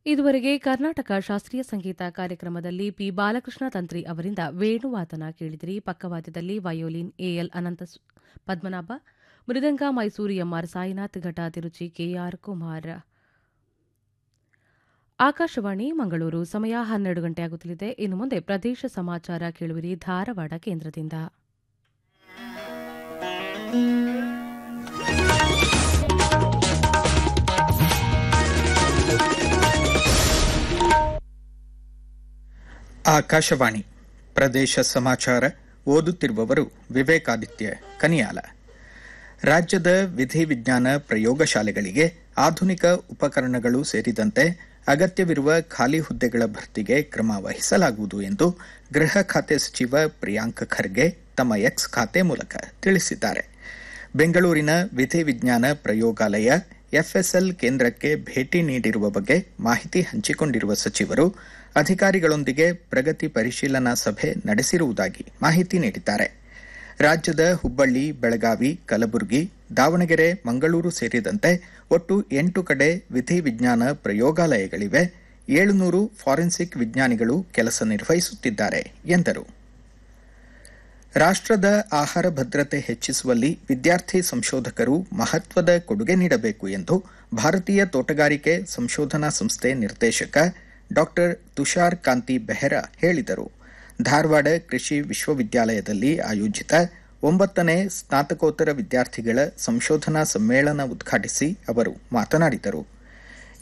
ಇದುವರೆಗೆ ಕರ್ನಾಟಕ ಶಾಸ್ತ್ರೀಯ ಸಂಗೀತ ಕಾರ್ಯಕ್ರಮದಲ್ಲಿ ಪಿ ಬಾಲಕೃಷ್ಣ ತಂತ್ರಿ ಅವರಿಂದ ವೇಣುವಾದನ ಕೇಳಿದಿರಿ ಪಕ್ಕವಾದ್ಯದಲ್ಲಿ ವಯೋಲಿನ್ ಎಎಲ್ ಅನಂತ ಪದ್ಮನಾಭ ಮೃದಂಗ ಮೈಸೂರು ಎಂಆರ್ ಸಾಯಿನಾಥ್ ಘಟ ತಿರುಚಿ ಕೆಆರ್ ಕುಮಾರ್ ಆಕಾಶವಾಣಿ ಮಂಗಳೂರು ಸಮಯ ಹನ್ನೆರಡು ಗಂಟೆ ಆಗುತ್ತಲಿದೆ ಇನ್ನು ಮುಂದೆ ಪ್ರದೇಶ ಸಮಾಚಾರ ಕೇಳುವಿರಿ ಧಾರವಾಡ ಕೇಂದ್ರದಿಂದ ಆಕಾಶವಾಣಿ ಪ್ರದೇಶ ಸಮಾಚಾರ ಓದುತ್ತಿರುವವರು ವಿವೇಕಾದಿತ್ಯ ಕನಿಯಾಲ ರಾಜ್ಯದ ವಿಧಿವಿಜ್ಞಾನ ಪ್ರಯೋಗಶಾಲೆಗಳಿಗೆ ಆಧುನಿಕ ಉಪಕರಣಗಳು ಸೇರಿದಂತೆ ಅಗತ್ಯವಿರುವ ಖಾಲಿ ಹುದ್ದೆಗಳ ಭರ್ತಿಗೆ ಕ್ರಮ ವಹಿಸಲಾಗುವುದು ಎಂದು ಗೃಹ ಖಾತೆ ಸಚಿವ ಪ್ರಿಯಾಂಕ್ ಖರ್ಗೆ ತಮ್ಮ ಎಕ್ಸ್ ಖಾತೆ ಮೂಲಕ ತಿಳಿಸಿದ್ದಾರೆ ಬೆಂಗಳೂರಿನ ವಿಧಿವಿಜ್ಞಾನ ಪ್ರಯೋಗಾಲಯ ಎಫ್ಎಸ್ಎಲ್ ಕೇಂದ್ರಕ್ಕೆ ಭೇಟಿ ನೀಡಿರುವ ಬಗ್ಗೆ ಮಾಹಿತಿ ಹಂಚಿಕೊಂಡಿರುವ ಸಚಿವರು ಅಧಿಕಾರಿಗಳೊಂದಿಗೆ ಪ್ರಗತಿ ಪರಿಶೀಲನಾ ಸಭೆ ನಡೆಸಿರುವುದಾಗಿ ಮಾಹಿತಿ ನೀಡಿದ್ದಾರೆ ರಾಜ್ಯದ ಹುಬ್ಬಳ್ಳಿ ಬೆಳಗಾವಿ ಕಲಬುರಗಿ ದಾವಣಗೆರೆ ಮಂಗಳೂರು ಸೇರಿದಂತೆ ಒಟ್ಟು ಎಂಟು ಕಡೆ ವಿಧಿವಿಜ್ಞಾನ ಪ್ರಯೋಗಾಲಯಗಳಿವೆ ಏಳುನೂರು ಫಾರೆನ್ಸಿಕ್ ವಿಜ್ಞಾನಿಗಳು ಕೆಲಸ ನಿರ್ವಹಿಸುತ್ತಿದ್ದಾರೆ ಎಂದರು ರಾಷ್ಟ್ರದ ಆಹಾರ ಭದ್ರತೆ ಹೆಚ್ಚಿಸುವಲ್ಲಿ ವಿದ್ಯಾರ್ಥಿ ಸಂಶೋಧಕರು ಮಹತ್ವದ ಕೊಡುಗೆ ನೀಡಬೇಕು ಎಂದು ಭಾರತೀಯ ತೋಟಗಾರಿಕೆ ಸಂಶೋಧನಾ ಸಂಸ್ಥೆ ನಿರ್ದೇಶಕ ಡಾ ತುಷಾರ್ ಕಾಂತಿ ಬೆಹ್ರಾ ಹೇಳಿದರು ಧಾರವಾಡ ಕೃಷಿ ವಿಶ್ವವಿದ್ಯಾಲಯದಲ್ಲಿ ಆಯೋಜಿತ ಒಂಬತ್ತನೇ ಸ್ನಾತಕೋತ್ತರ ವಿದ್ಯಾರ್ಥಿಗಳ ಸಂಶೋಧನಾ ಸಮ್ಮೇಳನ ಉದ್ಘಾಟಿಸಿ ಅವರು ಮಾತನಾಡಿದರು